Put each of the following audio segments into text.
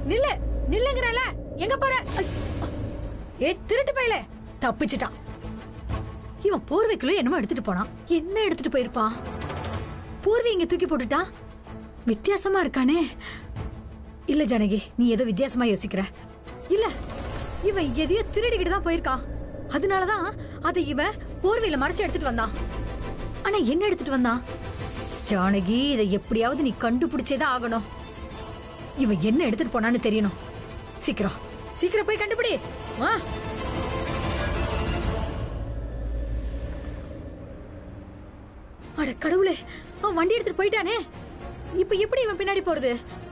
நில்லு நில்லுங்கறல எங்க போற ஐ, ஏ திருட்டு பையல தப்பிச்சிட்டான் இவன் போர்வைக்குள்ள என்னமோ எடுத்துட்டு போனான் என்ன எடுத்துட்டு போயிருப்பான் போர்வை இங்க தூக்கி போட்டுட்டான் வித்தியாசமா இருக்கானே இல்ல ஜானகி நீ ஏதோ வித்தியாசமா யோசிக்கிற இல்ல இவன் எதையோ திருடிக்கிட்டு தான் போயிருக்கான் அதனாலதான் அதை இவன் போர்வையில மறைச்சு எடுத்துட்டு வந்தான் ஆனா என்ன எடுத்துட்டு வந்தான் ஜானகி இதை எப்படியாவது நீ கண்டுபிடிச்சேதான் ஆகணும் இவன் என்ன எடுத்துட்டு போனான்னு தெரியணும் சீக்கிரம் சீக்கிரம் போய் கண்டுபிடி வா அட கடவுளே அவன் வண்டி எடுத்துட்டு போயிட்டானே இப்ப எப்படி இவன் பின்னாடி போறது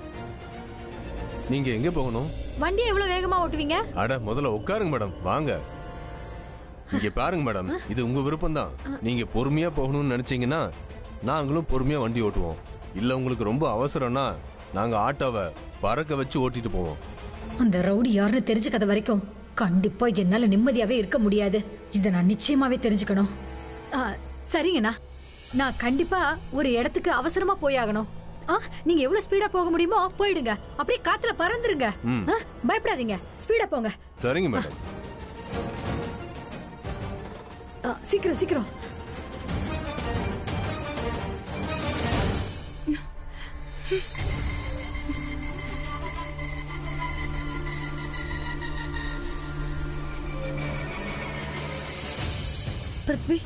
நீங்க எங்க போகணும் வண்டியை எவ்வளவு வேகமா ஓட்டுவீங்க அட முதல்ல உட்காருங்க மேடம் வாங்க இங்க பாருங்க மேடம் இது உங்க விருப்பம் தான் நீங்க பொறுமையா போகணும்னு நினைச்சீங்கன்னா நாங்களும் பொறுமையா வண்டி ஓட்டுவோம் இல்ல உங்களுக்கு ரொம்ப அவசரம்னா நாங்க ஆட்டோவை பறக்க வச்சு ஓட்டிட்டு போவோம் அந்த ரவுடி யாருன்னு தெரிஞ்சுக்காத வரைக்கும் கண்டிப்பா என்னால நிம்மதியாவே இருக்க முடியாது இத நான் நிச்சயமாவே தெரிஞ்சுக்கணும் ஆ, சரிங்கண்ணா நான் கண்டிப்பா ஒரு இடத்துக்கு அவசரமா போயாகணும் ஆ, நீங்க எவ்வளவு ஸ்பீடா போக முடியுமோ போயிடுங்க அப்படியே காத்துல பறந்துருங்க ம். ஆ, பயப்படாதீங்க ஸ்பீடா போங்க சரிங்க மேடம் ஆ, சீக்கிரம் சீக்கிரம் பிருத்வி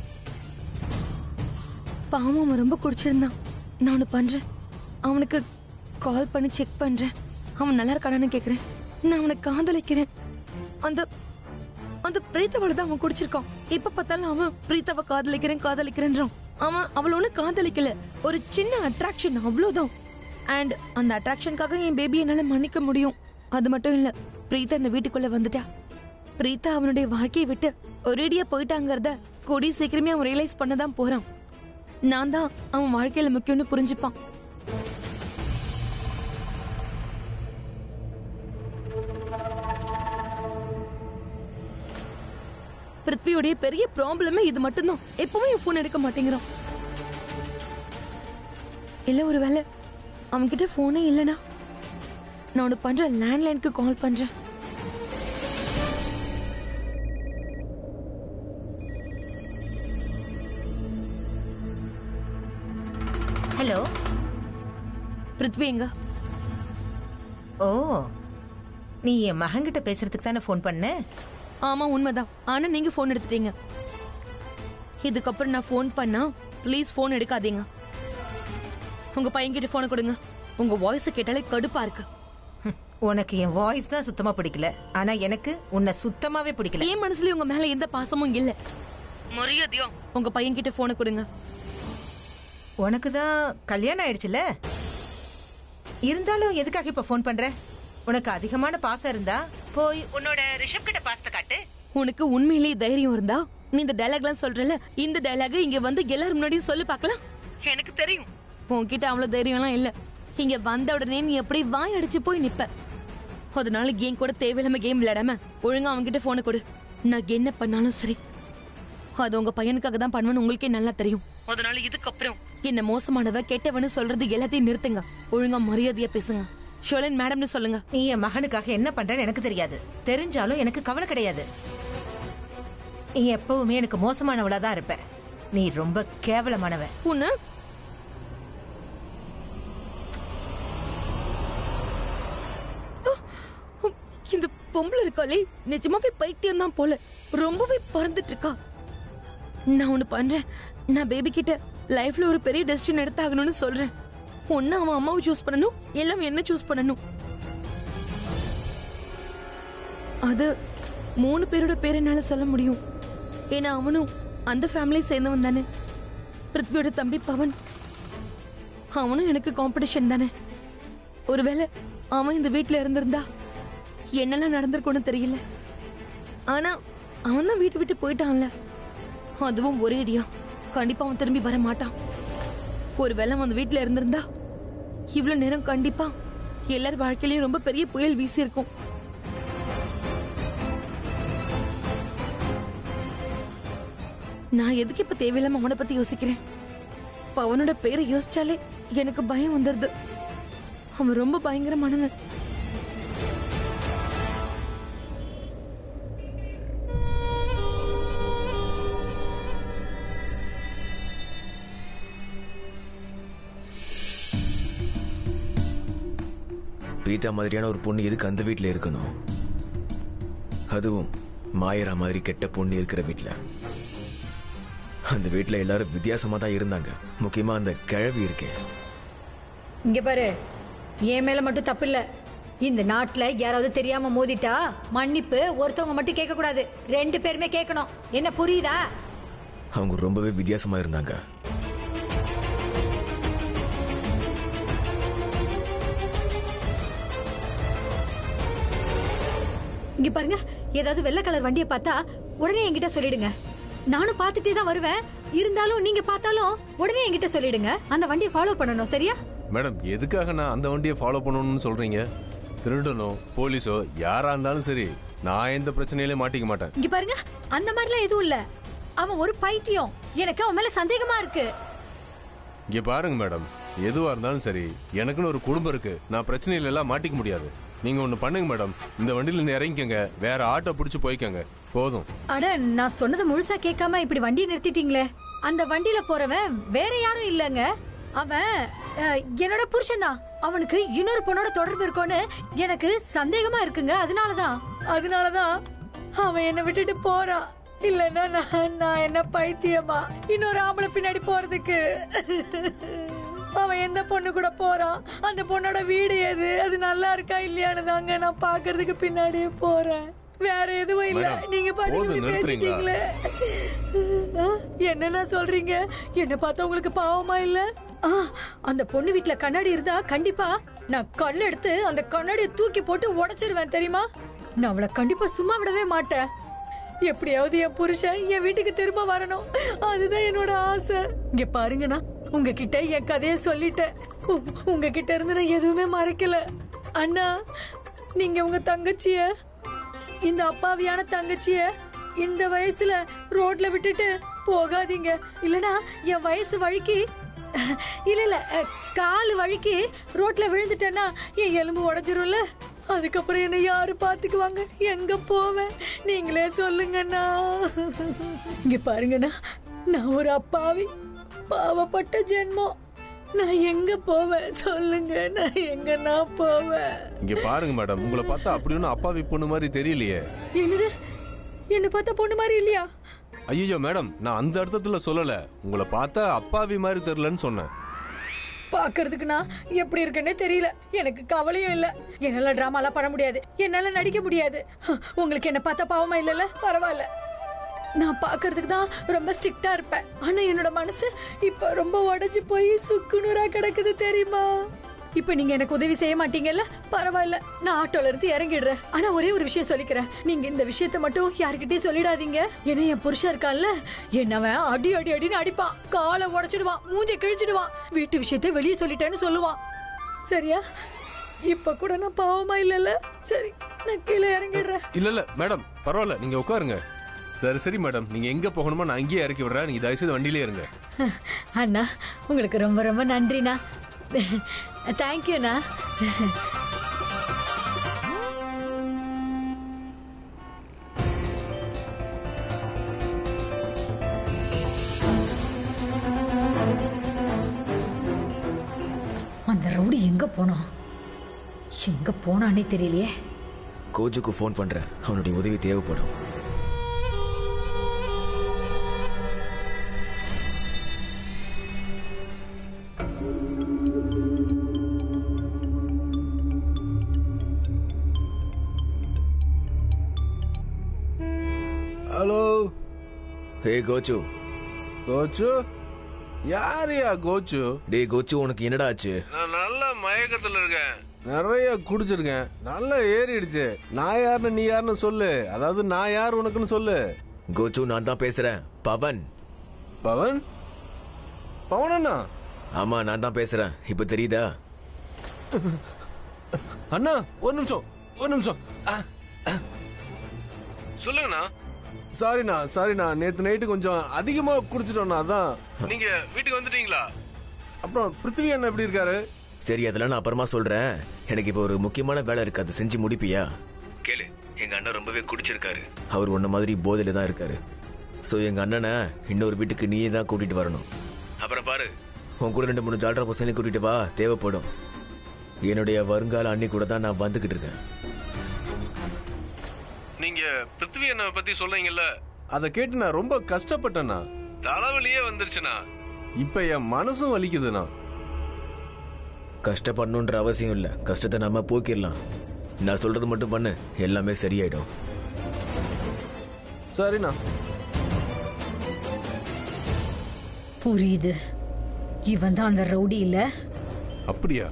பாவம் அவன் ரொம்ப குடிச்சிருந்தான் நான் ஒன்று பண்றேன் அவனுக்கு கால் பண்ணி செக் பண்றேன் அவன் நல்லா இருக்கானான்னு கேக்குறேன் நான் அவனை காதலிக்கிறேன் அந்த அந்த பிரீத்தவளை தான் அவன் குடிச்சிருக்கான் இப்ப பார்த்தாலும் அவன் பிரீத்தவ காதலிக்கிறேன் காதலிக்கிறேன்றான் அவன் அவள ஒண்ணு காதலிக்கல ஒரு சின்ன அட்ராக்ஷன் அவ்வளவுதான் அண்ட் அந்த அட்ராக்ஷனுக்காக என் பேபி என்னால மன்னிக்க முடியும் அது மட்டும் இல்ல பிரீத்தா இந்த வீட்டுக்குள்ள வந்துட்டா பிரீத்தா அவனுடைய வாழ்க்கையை விட்டு ஒரேடியா போயிட்டாங்கறத கூடி சீக்கிரமே அவன் ரியலைஸ் பண்ணதான் போறான் நான் தான் அவன் வாழ்க்கையில முக்கியம்னு புரிஞ்சுப்பான் பிருத்வியோடைய பெரிய ப்ராப்ளமே இது மட்டும்தான் எப்பவும் என் ஃபோன் எடுக்க மாட்டேங்கிறான் இல்ல ஒருவேளை அவன்கிட்ட ஃபோனே இல்லனா நான் ஒன்று பண்றேன் லேண்ட்லைனுக்கு கால் பண்றேன் ஹலோ பிருத்வி எங்க ஓ நீ என் மகன்கிட்ட பேசுறதுக்கு தானே ஃபோன் பண்ண ஆமா உண்மைதான் ஆனா நீங்க ஃபோன் எடுத்துட்டீங்க இதுக்கப்புறம் நான் ஃபோன் பண்ணா ப்ளீஸ் ஃபோன் எடுக்காதீங்க உங்க பையன்கிட்ட ஃபோனை கொடுங்க உங்க வாய்ஸ் கேட்டாலே கடுப்பா இருக்கு ஹம், உனக்கு என் வாய்ஸ் தான் சுத்தமா பிடிக்கல ஆனா எனக்கு உன்னை சுத்தமாவே பிடிக்கல என் மனசுல உங்க மேல எந்த பாசமும் இல்ல மரியாதையோ உங்க பையன்கிட்ட ஃபோனை கொடுங்க உனக்கு தான் கல்யாணம் ஆயிடுச்சுல இருந்தாலும் எதுக்காக இப்ப ஃபோன் பண்ற உனக்கு அதிகமான பாசம் இருந்தா போய் உன்னோட ரிஷப் கிட்ட பாசத்தை காட்டு உனக்கு உண்மையிலேயே தைரியம் இருந்தா நீ இந்த டைலாக்லாம் சொல்றல இந்த டைலாக் இங்க வந்து எல்லாரும் முன்னாடியும் சொல்லி பார்க்கலாம் எனக்கு தெரியும் உன்கிட்ட அவ்வளவு தைரியம்லாம் இல்ல இங்க வந்த உடனே நீ எப்படி வாய் அடிச்சு போய் நிப்ப அதனால என் கூட தேவையில்லாம கேம் விளையாடாம ஒழுங்கா அவன்கிட்ட போனை கொடு நான் என்ன பண்ணாலும் சரி அது உங்க பையனுக்காக தான் பண்ணுவேன்னு உங்களுக்கே நல்லா தெரியும் அதனால இதுக்கப்புறம் என்ன மோசமானவ கெட்டவன்னு சொல்றது எல்லாத்தையும் நிறுத்துங்க ஒழுங்கா மரியாதையா பேசுங்க ஷோலன் மேடம்னு சொல்லுங்க நீ என் மகனுக்காக என்ன பண்றன்னு எனக்கு தெரியாது தெரிஞ்சாலும் எனக்கு கவலை கிடையாது நீ எப்பவுமே எனக்கு மோசமானவளா தான் இருப்ப நீ ரொம்ப கேவலமானவ உன்ன இந்த பொம்பளை இருக்காளே நிஜமாவே பைத்தியம் தான் போல ரொம்பவே பறந்துட்டு இருக்கா நான் ஒண்ணு பண்றேன் நான் பேபி கிட்ட லைஃப்ல ஒரு பெரிய டெசிஷன் எடுத்தாகணும்னு சொல்றேன் ஒன்னு அவன் அம்மாவை சூஸ் பண்ணணும் எல்லாம் என்ன சூஸ் பண்ணணும் அது மூணு பேரோட பேர் என்னால சொல்ல முடியும் ஏன்னா அவனும் அந்த ஃபேமிலியை சேர்ந்தவன் தானே பிருத்வியோட தம்பி பவன் அவனும் எனக்கு காம்படிஷன் தானே ஒருவேளை அவன் இந்த வீட்ல இருந்திருந்தா என்னெல்லாம் நடந்திருக்கும்னு தெரியல ஆனா அவன் தான் வீட்டு விட்டு போயிட்டான்ல அதுவும் ஒரேடியா கண்டிப்பா அவன் திரும்பி வர மாட்டான் ஒருவேளை அவன் அந்த வீட்ல இருந்திருந்தா இவ்வளவு நேரம் கண்டிப்பா எல்லார் வாழ்க்கையிலயும் ரொம்ப பெரிய புயல் வீசி இருக்கும் நான் எதுக்கு இப்ப தேவையில்லாம அவனை பத்தி யோசிக்கிறேன் பவனோட பேரை யோசிச்சாலே எனக்கு பயம் வந்துருது அவன் ரொம்ப பயங்கரமானவன் பிரீதா மாதிரியான ஒரு பொண்ணு எதுக்கு அந்த வீட்டில் இருக்கணும் அதுவும் மாயரா மாதிரி கெட்ட பொண்ணு இருக்கிற வீட்டில் அந்த வீட்டில் எல்லாரும் வித்தியாசமாக தான் இருந்தாங்க முக்கியமாக அந்த கிழவி இருக்கே இங்க பாரு என் மேல மட்டும் தப்பு இல்ல இந்த நாட்டுல யாராவது தெரியாம மோதிட்டா மன்னிப்பு ஒருத்தவங்க மட்டும் கேட்க கூடாது ரெண்டு பேருமே கேட்கணும் என்ன புரியுதா அவங்க ரொம்பவே வித்தியாசமாக இருந்தாங்க இங்க பாருங்க ஏதாவது வெள்ளை கலர் வண்டியை பார்த்தா உடனே என்கிட்ட சொல்லிடுங்க நானும் பார்த்துட்டே தான் வருவேன் இருந்தாலும் நீங்க பார்த்தாலும் உடனே என்கிட்ட சொல்லிடுங்க அந்த வண்டியை ஃபாலோ பண்ணணும் சரியா மேடம் எதுக்காக நான் அந்த வண்டியை ஃபாலோ பண்ணணும்னு சொல்றீங்க திருடனோ போலீஸோ யாரா இருந்தாலும் சரி நான் எந்த பிரச்சனையிலே மாட்டிக்க மாட்டேன் இங்க பாருங்க அந்த மாதிரிலாம் எதுவும் இல்ல அவன் ஒரு பைத்தியம் எனக்கு அவன் மேல சந்தேகமா இருக்கு இங்க பாருங்க மேடம் எதுவா இருந்தாலும் சரி எனக்குன்னு ஒரு குடும்பம் இருக்கு நான் பிரச்சனையில எல்லாம் மாட்டிக்க முடியாது நீங்க ஒண்ணு பண்ணுங்க மேடம் இந்த வண்டியில இருந்து இறங்கிக்கங்க வேற ஆட்டோ பிடிச்சு போய்க்கங்க போதும் அட நான் சொன்னதை முழுசா கேட்காம இப்படி வண்டியை நிறுத்திட்டீங்களே அந்த வண்டியில போறவன் வேற யாரும் இல்லங்க அவன் அஹ், என்னோட புருஷன் தான் அவனுக்கு இன்னொரு பொண்ணோட தொடர்பு இருக்கும்னு எனக்கு சந்தேகமா இருக்குங்க அதனாலதான் அதனாலதான் அவன் என்னை விட்டுட்டு போறான் இல்லைன்னா நான் நான் என்ன பைத்தியமா இன்னொரு ஆம்பளை பின்னாடி போறதுக்கு அவன் எந்த பொண்ணு கூட போறான் அந்த பொண்ணோட வீடு எது அது நல்லா இருக்கா இல்லையான்னு தாங்க நான் பாக்குறதுக்கு பின்னாடியே போறேன் வேற எதுவும் இல்ல மேடம், நீங்க பாட்டுக்கு போதும், இப்படி நிறுத்துறீங்களா? பேசிட்டீங்களே ஆ, என்னண்ணா சொல்றீங்க என்ன பார்த்தா உங்களுக்கு பாவமா இல்ல ஆ, அந்த பொண்ணு வீட்ல கண்ணாடி இருந்தா கண்டிப்பா நான் கல் எடுத்து அந்த கண்ணாடியை தூக்கி போட்டு உடைச்சிருவேன் தெரியுமா நான் அவளை கண்டிப்பா சும்மா விடவே மாட்டேன் எப்படியாவது என் புருஷன் என் வீட்டுக்கு திரும்ப வரணும் அதுதான் என்னோட ஆசை இங்க பாருங்கண்ணா உங்ககிட்ட என் கதையை சொல்லிட்டேன் உ- உங்ககிட்ட இருந்து நான் எதுவுமே மறைக்கல அண்ணா நீங்க உங்க தங்கச்சிய இந்த அப்பாவியான தங்கச்சிய இந்த வயசுல ரோட்ல விட்டுட்டு போகாதீங்க இல்லனா என் வயசு வழிக்கு இல்ல இல்ல அஹ், கால் வழிக்கு ரோட்ல விழுந்துட்டேன்னா என் எலும்பு உடைஞ்சிரும்ல அதுக்கப்புறம் என்ன யாரு பாத்துக்குவாங்க எங்க போவேன் நீங்களே சொல்லுங்கண்ணா இங்க பாருங்கண்ணா நான் ஒரு அப்பாவி பாவப்பட்ட ஜென்மம் நான் எங்க போவேன் சொல்லுங்க நான் எங்கண்ணா போவேன் இங்க பாருங்க மேடம் உங்களை பார்த்தா அப்படி ஒன்றும் அப்பாவி பொண்ணு மாதிரி தெரியலையே என்னது என்ன பார்த்தா பொண்ணு மாதிரி இல்லையா ஐயோ மேடம் நான் அந்த அர்த்தத்துல சொல்லல உங்களை பார்த்தா அப்பாவி மாதிரி தெரியலன்னு சொன்னேன் பாக்குறதுக்கு நான் எப்படி இருக்கேன்னே தெரியல எனக்கு கவலையும் இல்ல என்னால டிராமாலாம் பண்ண முடியாது என்னால நடிக்க முடியாது உங்களுக்கு என்ன பார்த்தா பாவமா இல்லைல்ல பரவாயில்ல நான் பாக்குறதுக்கு தான் ரொம்ப ஸ்ட்ரிக்டா இருப்பேன் ஆனா என்னோட மனசு இப்ப ரொம்ப உடைஞ்சு போய் சுக்குநூறா கிடக்குது தெரியுமா இப்ப நீங்க எனக்கு உதவி செய்ய மாட்டீங்கல்ல பரவாயில்ல நான் ஆட்டோல இருந்து இறங்கிடுறேன் ஆனா ஒரே ஒரு விஷயம் சொல்லிக்கிறேன் நீங்க இந்த விஷயத்த மட்டும் யாருக்கிட்டயும் சொல்லிடாதீங்க ஏன்னா என் புருஷன் இருக்கான்ல என்னவன் அடி அடி அடின்னு அடிப்பான் காலை உடைச்சிடுவான் மூஞ்சை கிழிச்சிடுவான் வீட்டு விஷயத்த வெளியே சொல்லிட்டேன்னு சொல்லுவான் சரியா இப்ப கூட நான் பாவமா இல்லைல்ல சரி நான் கீழே இறங்கிடுறேன் இல்ல இல்ல மேடம் பரவாயில்ல நீங்க உட்காருங்க சரி சரி மேடம் நீங்க எங்க போகணுமோ நான் அங்கேயே இறக்கி விடுறேன் நீங்க தயவுசெய்து வண்டியிலே இருங்க அண்ணா உங்களுக்கு ரொம்ப ரொம்ப நன்றிண்ணா தேங்க்யூண்ணா அந்த ரவுடி எங்க போனோம் எங்க போனானே தெரியலையே கோஜுக்கு ஃபோன் பண்றேன் அவனுடைய உதவி தேவைப்படும் ஹலோ ஹே கோச்சு கோச்சு யாரையா கோச்சு டேய் கோச்சு உனக்கு என்னடா ஆச்சு நான் நல்ல மயக்கத்துல இருக்கேன் நிறைய குடிச்சிருக்கேன் நல்லா ஏறிடுச்சு நான் யாருன்னு நீ யாருன்னு சொல்லு அதாவது நான் யார் உனக்குன்னு சொல்லு கோச்சு நான் தான் பேசுறேன் பவன் பவன் பவன் அண்ணா ஆமா நான் தான் பேசுறேன் இப்ப தெரியுதா அண்ணா ஒரு நிமிஷம் ஒரு நிமிஷம் சொல்லுங்கண்ணா சாரிண்ணா சாரிண்ணா நேத்து நைட்டு கொஞ்சம் அதிகமா குடிச்சிட்டோண்ணா அதான் நீங்க வீட்டுக்கு வந்துட்டீங்களா அப்புறம் பிருத்திவி அண்ணா எப்படி இருக்காரு சரி அதெல்லாம் நான் அப்புறமா சொல்றேன் எனக்கு இப்போ ஒரு முக்கியமான வேலை இருக்கு அதை செஞ்சு முடிப்பியா கேளு எங்க அண்ணன் ரொம்பவே குடிச்சிருக்காரு அவர் உன்ன மாதிரி போதையில தான் இருக்காரு ஸோ எங்க அண்ணனை இன்னொரு வீட்டுக்கு நீயே தான் கூட்டிட்டு வரணும் அப்புறம் பாரு உன் கூட ரெண்டு மூணு ஜால்ரா பசங்களையும் கூட்டிட்டு வா தேவைப்படும் என்னுடைய வருங்கால அண்ணி கூட தான் நான் வந்துகிட்டு இருக்கேன் நீங்க பிருத்வி அண்ணா பத்தி சொல்றீங்கல்ல அதை கேட்டு நான் ரொம்ப கஷ்டப்பட்டேண்ணா தலைவலியே வந்துருச்சுண்ணா இப்ப என் மனசும் வலிக்குதுண்ணா கஷ்டப்படணுன்ற அவசியம் இல்லை கஷ்டத்தை நம்ம போக்கிடலாம் நான் சொல்றது மட்டும் பண்ணு எல்லாமே சரியாயிடும் சரிண்ணா புரியுது இவன் தான் அந்த ரவுடி இல்ல அப்படியா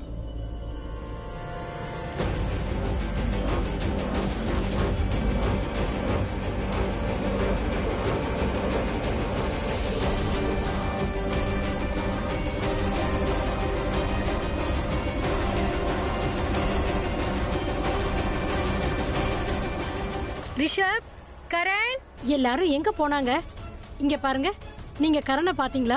ரிஷப் கரண் எல்லாரும் எங்க போனாங்க இங்க பாருங்க நீங்க கரனை பாத்தீங்களா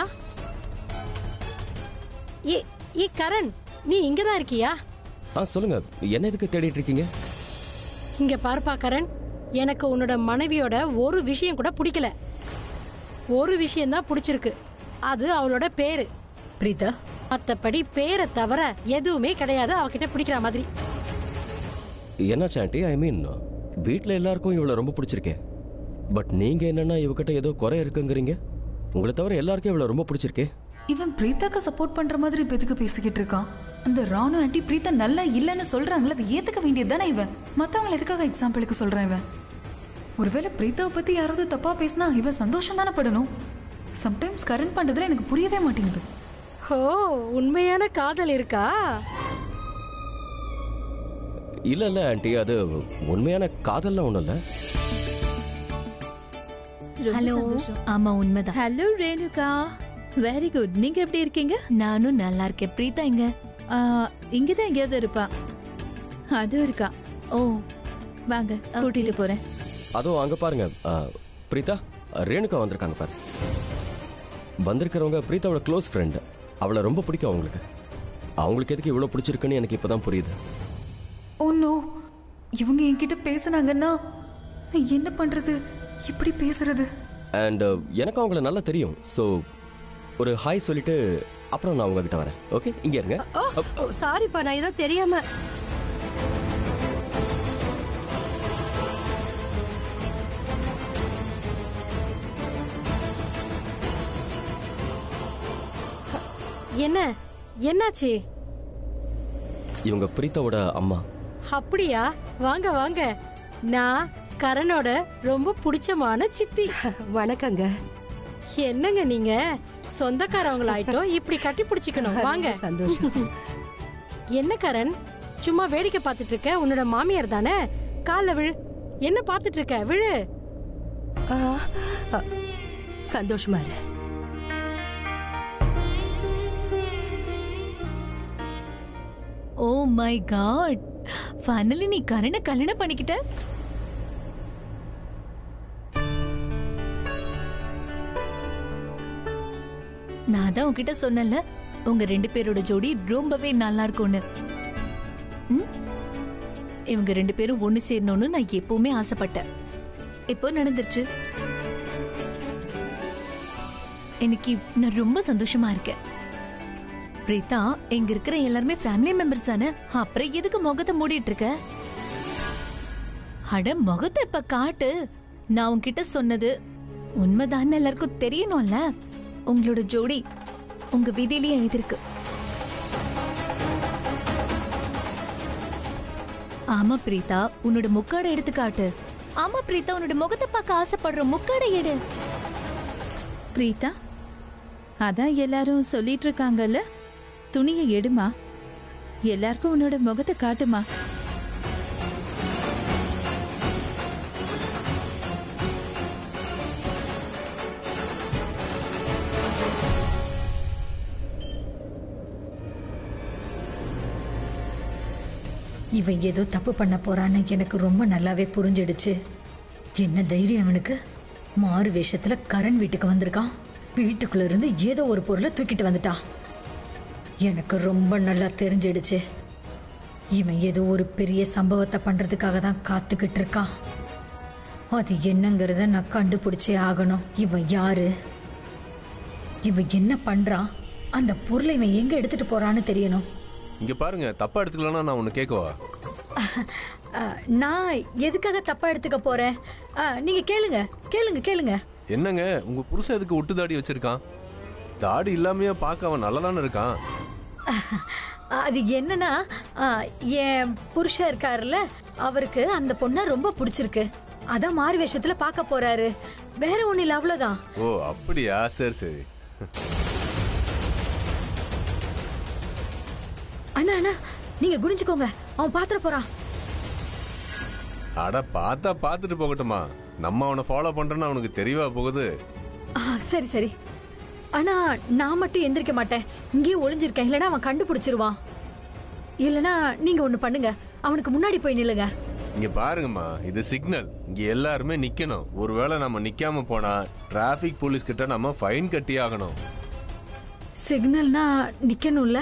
ஏ ஏ கரண் நீ இங்க தான் இருக்கியா ஆ சொல்லுங்க என்ன எதுக்கு தேடிட்டு இருக்கீங்க இங்க பாருப்பா கரண் எனக்கு உன்னோட மனைவியோட ஒரு விஷயம் கூட பிடிக்கல ஒரு விஷயம் தான் பிடிச்சிருக்கு அது அவளோட பேரு பிரீதா மத்தபடி பேரை தவிர எதுவுமே கிடையாது அவகிட்ட பிடிக்கிற மாதிரி என்னாச்சு ஆண்டி ஐ மீன் வீட்டில் எல்லாருக்கும் இவளை ரொம்ப பிடிச்சிருக்கே பட் நீங்க என்னன்னா இவகிட்ட ஏதோ குறை இருக்குங்கிறீங்க உங்களை தவிர எல்லாருக்கும் இவளை ரொம்ப பிடிச்சிருக்கே இவன் பிரீத்தாக்கு சப்போர்ட் பண்ற மாதிரி இப்ப எதுக்கு பேசிக்கிட்டு இருக்கான் அந்த ராணு ஆண்டி பிரீத்தா நல்லா இல்லைன்னு சொல்றாங்களே அதை ஏத்துக்க வேண்டியது தானே இவன் மத்தவங்களை எதுக்காக எக்ஸாம்பிளுக்கு சொல்றான் இவன் ஒருவேளை பிரீத்தாவை பத்தி யாராவது தப்பா பேசினா இவன் சந்தோஷம் தானே படணும் சம்டைம்ஸ் கரண்ட் பண்றதுல எனக்கு புரியவே மாட்டேங்குது ஓ உண்மையான காதல் இருக்கா இல்ல இல்ல ஆண்டி அது உண்மையான காதல்லாம் ஒன்றும் இல்லை ஹலோ ஆமா உண்மைதான் ஹலோ ரேணுகா வெரி குட் நீங்க எப்படி இருக்கீங்க நானும் நல்லா இருக்கேன் பிரீதா இங்க ஆ, இங்கதான் எங்கேயாவது இருப்பா அதுவும் இருக்கா ஓ வாங்க கூட்டிட்டு போறேன் அதுவும் அங்க பாருங்க ஆ, பிரீதா ரேணுகா வந்திருக்காங்க பாரு வந்திருக்கிறவங்க பிரீத்தாவோட க்ளோஸ் ஃப்ரெண்டு அவளை ரொம்ப பிடிக்கும் அவங்களுக்கு அவங்களுக்கு எதுக்கு இவ்வளோ பிடிச்சிருக்குன்னு எனக்கு இப்போதான் புரியுது ஓ நோ இவங்க என்கிட்ட பேசுனாங்கன்னா நான் என்ன பண்றது இப்படி பேசுறது அண்ட் எனக்கு அவங்கள நல்லா தெரியும் ஸோ ஒரு ஹாய் சொல்லிட்டு அப்புறம் நான் உங்ககிட்ட வரேன் ஓகே இங்கே இருங்க சாரிப்பா நான் ஏதோ தெரியாம என்ன என்னாச்சு இவங்க பிரீத்தாவோட அம்மா அப்படியா வாங்க வாங்க நான் கரணோட ரொம்ப பிடிச்சமான சித்தி வணக்கங்க என்னங்க நீங்க சொந்தக்காரவங்களாயிட்டோம் இப்படி கட்டி பிடிச்சிக்கணும் வாங்க சந்தோஷம் என்ன கரண் சும்மா வேடிக்கை பார்த்துட்டு இருக்க உன்னோட மாமியார் தானே கால்ல விழு என்ன பார்த்துட்டு இருக்க விழு ஆ, ஆ, சந்தோஷமா இரு ஓ மை காட் ஃபைனலி நீ கரணை கல்யாணம் பண்ணிக்கிட்ட நான் தான் உன்கிட்ட சொன்னேன்ல உங்க ரெண்டு பேரோட ஜோடி ரொம்பவே நல்லா இருக்கும்னு ம்? இவங்க ரெண்டு பேரும் ஒண்ணு சேரணும்னு நான் எப்பவுமே ஆசைப்பட்டேன் இப்போ நடந்துருச்சு இன்னைக்கு நான் ரொம்ப சந்தோஷமா இருக்கேன் பிரீதா இங்க இருக்கிற எல்லாருமே ஃபேமிலி மெம்பர்ஸ் தானே அப்புறம் எதுக்கு முகத்தை மூடிட்டு இருக்க அட முகத்தை இப்ப காட்டு நான் உன்கிட்ட சொன்னது உண்மைதான் எல்லாருக்கும் தெரியணும்ல உங்களோட ஜோடி உங்க விதியிலேயே எழுதிருக்கு ஆமா பிரீதா உன்னோட முக்காடை எடுத்து காட்டு ஆமா பிரீதா உன்னோட முகத்தை பார்க்க ஆசைப்படுற முக்காடை எடு பிரீதா அதான் எல்லாரும் சொல்லிட்டு இருக்காங்கல்ல துணியை எடுமா எல்லாருக்கும் உன்னோட முகத்தை காட்டுமா இவன் ஏதோ தப்பு பண்ண போறான்னு எனக்கு ரொம்ப நல்லாவே புரிஞ்சிடுச்சு என்ன தைரியம் அவனுக்கு மாறு வேஷத்துல கரண் வீட்டுக்கு வந்திருக்கான் வீட்டுக்குள்ள இருந்து ஏதோ ஒரு பொருளை தூக்கிட்டு வந்துட்டான் எனக்கு ரொம்ப நல்லா தெரிஞ்சிடுச்சு இவன் ஏதோ ஒரு பெரிய சம்பவத்தை பண்றதுக்காக தான் காத்துக்கிட்டு இருக்கான் அது என்னங்கிறத நான் கண்டுபிடிச்சே ஆகணும் இவன் யாரு இவன் என்ன பண்றான் அந்த பொருளை இவன் எங்க எடுத்துட்டு போறான்னு தெரியணும் இங்க பாருங்க தப்பா எடுத்துக்கலன்னா நான் ஒன்னு கேட்கவா அஹ், நான் எதுக்காக தப்பா எடுத்துக்க போறேன் அஹ், நீங்க கேளுங்க கேளுங்க கேளுங்க என்னங்க உங்க புருஷன் எதுக்கு ஒட்டு தாடி வச்சிருக்கான் தாடி இல்லாமையா பார்க்க அவன் நல்லதானே இருக்கான் அஹ், அது என்னன்னா அஹ், என் புருஷன் இருக்காருல்ல அவருக்கு அந்த பொண்ணை ரொம்ப பிடிச்சிருக்கு அதான் மாறு வேஷத்துல பார்க்க போறாரு வேற ஒண்ணு இல்ல அவ்வளவுதான் ஓ அப்படியா சரி சரி அண்ணா அண்ணா நீங்க குனிஞ்சுக்கோங்க அவன் பாத்திர போறான் அட பார்த்தா பார்த்துட்டு போகட்டுமா நம்ம அவனை ஃபாலோ பண்றோன்னு அவனுக்கு தெரியவா போகுது ஆ, சரி சரி ஆனா நான் மட்டும் எந்திரிக்க மாட்டேன் இங்கேயே ஒளிஞ்சிருக்கேன் இல்லைன்னா அவன் கண்டுபிடிச்சிருவான் இல்லைன்னா நீங்க ஒண்ணு பண்ணுங்க அவனுக்கு முன்னாடி போய் நில்லுங்க இங்க பாருங்கம்மா இது சிக்னல் இங்க எல்லாருமே நிக்கணும் ஒருவேளை நம்ம நிக்காம போனா டிராபிக் போலீஸ் கிட்ட நம்ம ஃபைன் கட்டி ஆகணும் சிக்னல்னா நிக்கணும்ல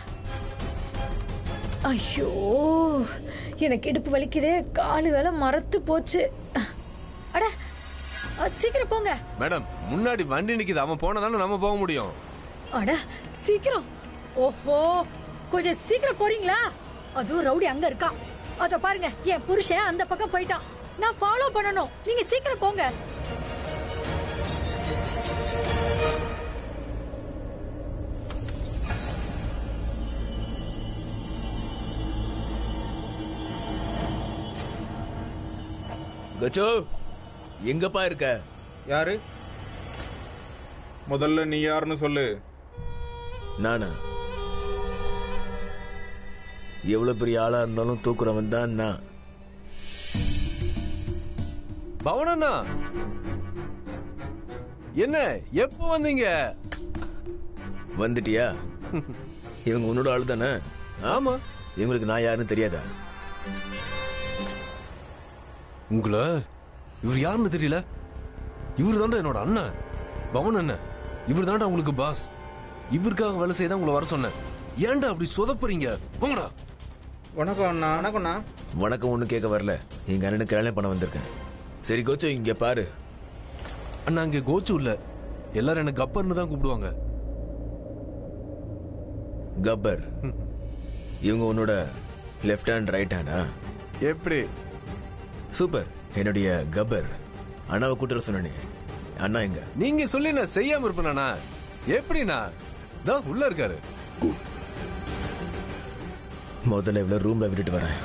ஐயோ எனக்கு இடுப்பு வலிக்குதே காலு வேலை மரத்து போச்சு அட அ, சீக்கிரம் போங்க மேடம் முன்னாடி வண்டி நிக்குது அவன் போனதால நம்ம போக முடியும் அட சீக்கிரம் ஓஹோ கொஞ்சம் சீக்கிரம் போறீங்களா அதுவும் ரவுடி அங்க இருக்கான் அத பாருங்க என் புருஷன் அந்த பக்கம் போயிட்டான் நான் ஃபாலோ பண்ணணும் நீங்க சீக்கிரம் போங்க கச்சோ எங்கப்பா இருக்க யாரு முதல்ல நீ யாருன்னு சொல்லு நானா எவ்வளவு பெரிய ஆளா இருந்தாலும் தூக்குறவன் தான் நான் பவனண்ணா என்ன எப்போ வந்தீங்க வந்துட்டியா இவங்க உன்னோட ஆளு தானே ஆமா இவங்களுக்கு நான் யாருன்னு தெரியாதா உங்களை இவர் யாருன்னு தெரியல இவர் தாண்டா என்னோட அண்ணன் பவன் அண்ணன் இவர் தாண்டா உங்களுக்கு பாஸ் இவருக்காக வேலை செய்ய தான் உங்களை வர சொன்னேன் ஏன்டா அப்படி சொதப்புறீங்க போங்கடா வணக்கம் அண்ணா வணக்கம்ண்ணா வணக்கம் ஒண்ணு கேட்க வரல எங்க அண்ணனுக்கு கல்யாணம் பண்ண வந்திருக்கேன் சரி கோச்சோ இங்க பாரு அண்ணா இங்க கோச்சு இல்ல எல்லாரும் என்ன கப்பர்னு தான் கூப்பிடுவாங்க கப்பர் இவங்க உன்னோட லெஃப்ட் ஹேண்ட் ரைட் ஹேண்டா எப்படி சூப்பர் என்னுடைய கப்பர் அண்ணாவை கூட்டுற சொன்னே அண்ணா எங்க நீங்க சொல்லி நான் செய்யாம இருப்பேனா எப்படிண்ணா தான் உள்ள இருக்காரு முதல்ல இவ்வளவு ரூம்ல விட்டுட்டு வரேன்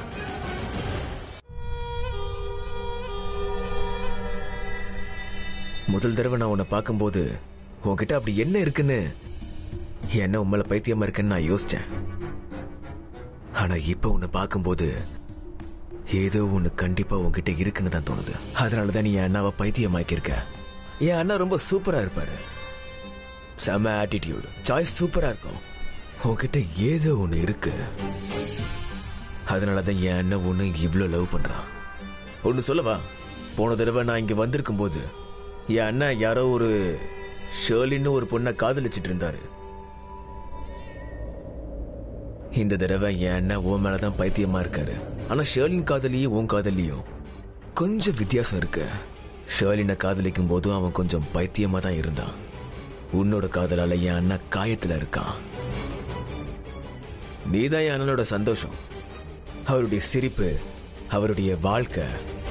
முதல் தடவை நான் உன்னை பார்க்கும்போது உன்கிட்ட அப்படி என்ன இருக்குன்னு என்ன உண்மையில பைத்தியமா இருக்குன்னு நான் யோசிச்சேன் ஆனா இப்ப உன்னை பார்க்கும்போது ஏதோ ஒண்ணு கண்டிப்பா உன்கிட்ட இருக்குன்னு தான் தோணுது அதனாலதான் நீ என் அண்ணாவை பைத்தியமாக்கியிருக்க என் அண்ணா ரொம்ப சூப்பரா இருப்பாரு செம ஆட்டிடியூடு சாய்ஸ் சூப்பரா இருக்கும் உன்கிட்ட ஏதோ ஒண்ணு இருக்கு அதனாலதான் என் அண்ணன் ஒண்ணு இவ்ளோ லவ் பண்றான் ஒண்ணு சொல்லவா போன தடவை நான் இங்க வந்திருக்கும் போது என் அண்ணன் யாரோ ஒரு ஷேர்லின்னு ஒரு பொண்ணை காதலிச்சிட்டு இருந்தாரு இந்த தடவை என் அண்ணன் உன் மேலதான் பைத்தியமா இருக்காரு ஆனா ஷேர்லின் காதலியும் உன் காதலியும் கொஞ்சம் வித்தியாசம் இருக்கு ஷேர்லினை காதலிக்கும் போதும் அவன் கொஞ்சம் பைத்தியமா தான் இருந்தான் உன்னோட காதலால என் அண்ணன் காயத்துல இருக்கான் நீதான் என் அண்ணனோட சந்தோஷம் அவருடைய சிரிப்பு அவருடைய வாழ்க்கை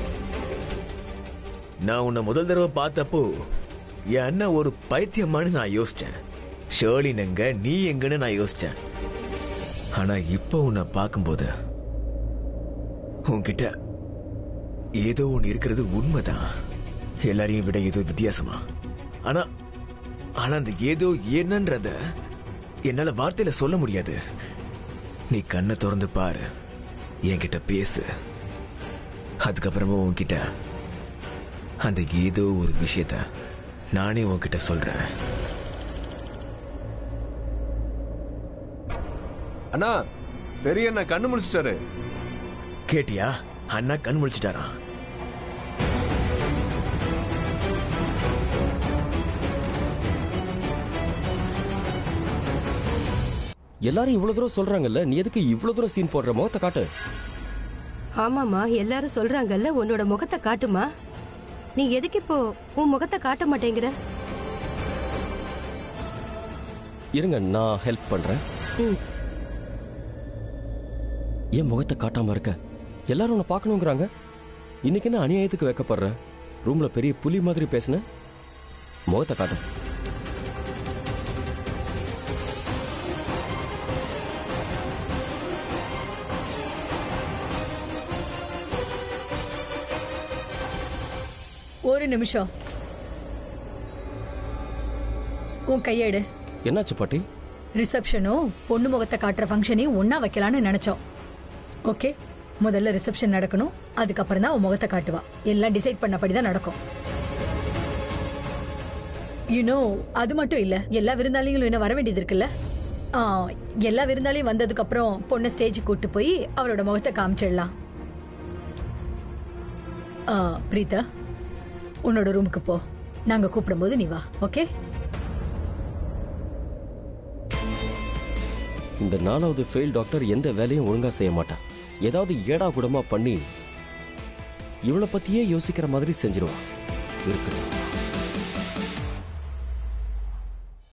நான் உன்னை முதல் தடவை பார்த்தப்போ என் அண்ணன் ஒரு பைத்தியமானு நான் யோசிச்சேன் ஷேர்லின் எங்க நீ எங்கன்னு நான் யோசிச்சேன் ஆனா இப்போ உன்னை பார்க்கும்போது உன்கிட்ட ஏதோ ஒன்று இருக்கிறது உண்மைதான் எல்லாரையும் விட ஏதோ வித்தியாசமா ஆனா ஆனா அந்த ஏதோ என்னன்றத என்னால வார்த்தையில சொல்ல முடியாது நீ கண்ணை திறந்து பாரு என்கிட்ட பேசு அதுக்கப்புறமா உன்கிட்ட அந்த ஏதோ ஒரு விஷயத்த நானே உன்கிட்ட சொல்றேன் அண்ணா பெரிய அண்ணா கண்ணு முடிச்சிட்டாரு கேட்டியா அண்ணா கண் முழிச்சிட்டாராம் எல்லாரும் இவ்வளவு தூரம் சொல்றாங்கல்ல நீ எதுக்கு இவ்வளவு தூரம் சீன் போடுற முகத்தை காட்டு ஆமாமா எல்லாரும் சொல்றாங்கல்ல உன்னோட முகத்தை காட்டுமா நீ எதுக்கு இப்போ உன் முகத்தை காட்ட மாட்டேங்கிற இருங்க நான் ஹெல்ப் பண்றேன் ம். ஏன் முகத்தை காட்டாம இருக்க எல்லாரும் உன்னை பார்க்கணுங்கிறாங்க இன்னைக்கு என்ன அநியாயத்துக்கு வைக்கப்படுற ரூம்ல பெரிய புலி மாதிரி பேசுன முகத்தை காட்டு ஒரு நிமிஷம் உன் கையேடு என்னாச்சு பாட்டி ரிசப்ஷனும் பொண்ணு முகத்தை காட்டுற ஃபங்க்ஷனையும் ஒண்ணா வைக்கலாம்னு நினைச்சோம் ஓகே முதல்ல ரிசப்ஷன் நடக்கணும் அதுக்கப்புறம் தான் உன் முகத்தை காட்டுவா எல்லாம் டிசைட் பண்ணபடி தான் நடக்கும் யூனோ அது மட்டும் இல்ல எல்லா விருந்தாளிகளும் என்ன வர வேண்டியது இருக்குல்ல ஆ, எல்லா விருந்தாளியும் வந்ததுக்கு அப்புறம் பொண்ணை ஸ்டேஜுக்கு கூட்டு போய் அவளோட முகத்தை காமிச்சிடலாம் ஆ, பிரீதா உன்னோட ரூமுக்கு போ நாங்க கூப்பிடும்போது நீ வா ஓகே இந்த நாலாவது ஃபெயில் டாக்டர் எந்த வேலையும் ஒழுங்கா செய்ய மாட்டா ஏதாவது ஏடா கூடமா பண்ணி இவளை பத்தியே யோசிக்கிற மாதிரி செஞ்சிருவா இருக்கு